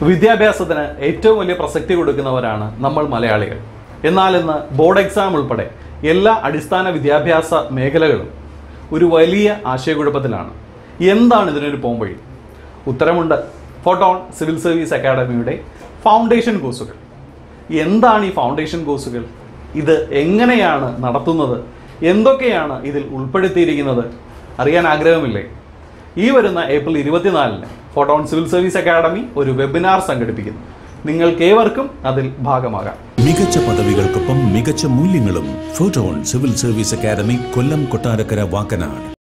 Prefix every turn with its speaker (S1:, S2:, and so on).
S1: വിദ്യാഭ്യാസത്തിന് ഏറ്റവും വലിയ പ്രസക്തി കൊടുക്കുന്നവരാണ് നമ്മൾ മലയാളികൾ എന്നാൽ ഇന്ന് ബോർഡ് എക്സാം ഉൾപ്പെടെ എല്ലാ അടിസ്ഥാന വിദ്യാഭ്യാസ മേഖലകളും ഒരു വലിയ ആശയക്കുഴപ്പത്തിലാണ് എന്താണ് ഇതിനൊരു പോംവഴി ഉത്തരമുണ്ട് ഫോട്ടോൺ സിവിൽ സർവീസ് അക്കാഡമിയുടെ ഫൗണ്ടേഷൻ കോഴ്സുകൾ എന്താണ് ഈ ഫൗണ്ടേഷൻ കോഴ്സുകൾ ഇത് എങ്ങനെയാണ് നടത്തുന്നത് എന്തൊക്കെയാണ് ഇതിൽ ഉൾപ്പെടുത്തിയിരിക്കുന്നത് അറിയാൻ ആഗ്രഹമില്ലേ ഈ വരുന്ന ഏപ്രിൽ ഇരുപത്തിനാലിന് ഫോട്ടോൺ സിവിൽ സർവീസ് അക്കാഡമി ഒരു വെബിനാർ സംഘടിപ്പിക്കുന്നു നിങ്ങൾക്കേവർക്കും അതിൽ ഭാഗമാകാം
S2: മികച്ച പദവികൾക്കൊപ്പം മികച്ച മൂല്യങ്ങളും Photon civil service academy Kollam Kottarakkara Vakkanad